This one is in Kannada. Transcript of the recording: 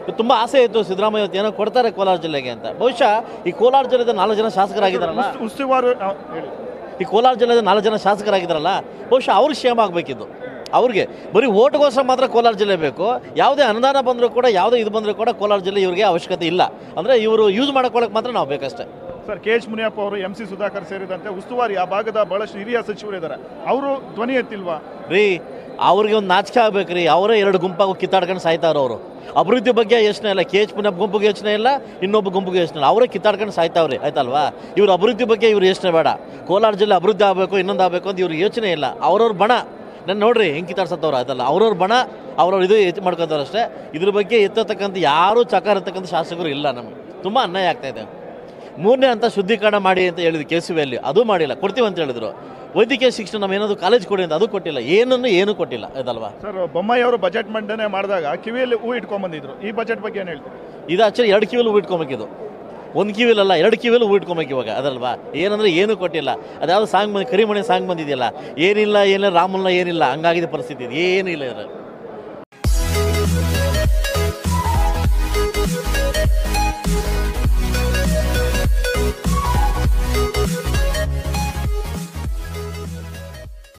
ತುಂಬ ಆಸೆ ಇತ್ತು ಸಿದ್ದರಾಮಯ್ಯ ಇವತ್ತು ಏನೋ ಕೊಡ್ತಾರೆ ಕೋಲಾರ ಜಿಲ್ಲೆಗೆ ಅಂತ ಬಹುಶಃ ಈ ಕೋಲಾರ ಜಿಲ್ಲೆದ ನಾಲ್ಕು ಜನ ಶಾಸಕರಾಗಿದ್ದಾರಲ್ಲ ಉಸ್- ಉಸ್ತುವಾರಿ ಆ, ಹೇಳಿ ಈ ಕೋಲಾರ ಜಿಲ್ಲೆದ ನಾಲ್ಕು ಜನ ಶಾಸಕರಾಗಿದ್ದಾರಲ್ಲ ಬಹುಶಃ ಅವ್ರಿಗೆ ಕ್ಷೇಮ ಆಗಬೇಕಿದ್ದು ಅವ್ರಿಗೆ ಬರೀ ಓಟ್ಗೋಸ್ಕರ ಮಾತ್ರ ಕೋಲಾರ ಜಿಲ್ಲೆ ಬೇಕು ಯಾವುದೇ ಅನುದಾನ ಬಂದರೂ ಕೂಡ ಯಾವುದೇ ಇದು ಬಂದರೂ ಕೂಡ ಕೋಲಾರ ಜಿಲ್ಲೆ ಇವರಿಗೆ ಅವಶ್ಯಕತೆ ಇಲ್ಲ ಅಂದರೆ ಇವರು ಯೂಸ್ ಮಾಡ್ಕೊಳ್ಳೋಕೆ ಮಾತ್ರ ನಾವು ಬೇಕಷ್ಟೇ ಸರ್ ಕೆ ಎಚ್ ಮುನಿಯಪ್ಪ ಅವರು ಎಂ ಸಿ ಸುಧಾಕರ್ ಸೇರಿದಂತೆ ಉಸ್ತುವಾರಿ ಆ ಭಾಗದ ಬಹಳಷ್ಟು ಹಿರಿಯ ಸಚಿವರಿದ್ದಾರೆ ಅವರು ಧ್ವನಿ ಎತ್ತಿಲ್ವಾ ರೀ ಅವ್ರಿಗೆ ಒಂದು ನಾಚಿಕೆ ಆಗ್ಬೇಕು ರೀ ಅವರೇ ಎರಡು ಗುಂಪಾಗಿ ಕಿತ್ತಾಡ್ಕೊಂಡು ಸಾಯ್ತಾವ್ರು ಅವರು ಅಭಿವೃದ್ಧಿ ಬಗ್ಗೆ ಯೋಚನೆ ಇಲ್ಲ ಕೆ ಎಚ್ ಪುನಃ ಗುಂಪಿಗೆ ಯೋಚನೆ ಇಲ್ಲ ಇನ್ನೊಬ್ಬ ಗುಂಪಿಗೆ ಯೋಚನೆ ಇಲ್ಲ ಅವರೇ ಕಿತ್ತಾಡ್ಕೊಂಡು ಸಾಯ್ತಾವ್ರಿ ಆಯ್ತಲ್ವಾ ಇವ್ರ ಅಭಿವೃದ್ಧಿ ಬಗ್ಗೆ ಇವ್ರು ಯೋಚನೆ ಬೇಡ ಕೋಲಾರ ಜಿಲ್ಲೆ ಅಭಿವೃದ್ಧಿ ಆಗಬೇಕು ಇನ್ನೊಂದು ಆಗಬೇಕು ಅಂತ ಇವ್ರಿಗೆ ಯೋಚನೆ ಇಲ್ಲ ಅವ್ರವ್ರ ಬಣ ನಾನು ನೋಡ್ರಿ ಹೆಂಗೆ ಕಿತ್ತಾಡ್ಸತ್ತವ್ರು ಆಯ್ತಲ್ಲ ಅವ್ರವ್ರ ಬಣ ಅವ್ರವ್ರ ಇದು ಎತ್ತು ಮಾಡ್ಕೊತಾರೆ ಅಷ್ಟೇ ಇದ್ರ ಬಗ್ಗೆ ಎತ್ತತಕ್ಕಂಥ ಯಾರೂ ಚಕಾರ ಇರ್ತಕ್ಕಂಥ ಶಾಸಕರು ಇಲ್ಲ ನಮಗೆ ತುಂಬ ಅನ್ಯಾಯ ಆಗ್ತಾ ಇದೆ ಮೂರನೇ ಹಂತ ಶುದ್ಧೀಕರಣ ಮಾಡಿ ಅಂತ ಹೇಳಿದ್ರು ಕೆ ಸಿ ಅಲ್ಲಿ ಅದು ಮಾಡಿಲ್ಲ ಕೊಡ್ತೀವಿ ಅಂತ ಹೇಳಿದ್ರು ವೈದ್ಯಕೀಯ ಶಿಕ್ಷಣ ನಮ್ಮ ಏನಾದ್ರು ಕಾಲೇಜ್ ಕೊಡಿ ಅಂತ ಅದು ಕೊಟ್ಟಿಲ್ಲ ಏನನ್ನು ಏನೂ ಕೊಟ್ಟಿಲ್ಲ ಇದಲ್ವಾ ಸರ್ ಬೊಮ್ಮಾಯಿ ಅವರು ಬಜೆಟ್ ಮಂಡನೆ ಮಾಡಿದಾಗ ಕಿವಿಯಲ್ಲಿ ಹೂ ಇಟ್ಕೊಂಡ್ಬಂದಿದ್ರು ಈ ಬಜೆಟ್ ಬಗ್ಗೆ ಏನು ಹೇಳ್ತೀರಿ ಇದು ಆಕ್ಚುಲಿ ಎರಡು ಕಿವಿಲು ಹೂ ಇಟ್ಕೊಬೇಕಿದು ಒಂದು ಕಿವಿಲಲ್ಲ ಎರಡು ಕಿವಿಲು ಹೂ ಇಟ್ಕೊಬೇಕು ಇವಾಗ ಅದಲ್ವಾ ಏನಂದ್ರೆ ಏನೂ ಕೊಟ್ಟಿಲ್ಲ ಅದ್ಯಾವುದು ಸಾಂಗ್ ಬಂದು ಕರಿಮಣಿ ಸಾಂಗ್ ಬಂದಿದೆಯಲ್ಲ ಏನಿಲ್ಲ ಏನಿಲ್ಲ ರಾಮಲ್ಲ ಏನಿಲ್ಲ ಹಂಗಾಗಿದೆ ಪರಿಸ್ಥಿತಿ ಇದು ಏನೂ ಇಲ್ಲ ಇದ್ರ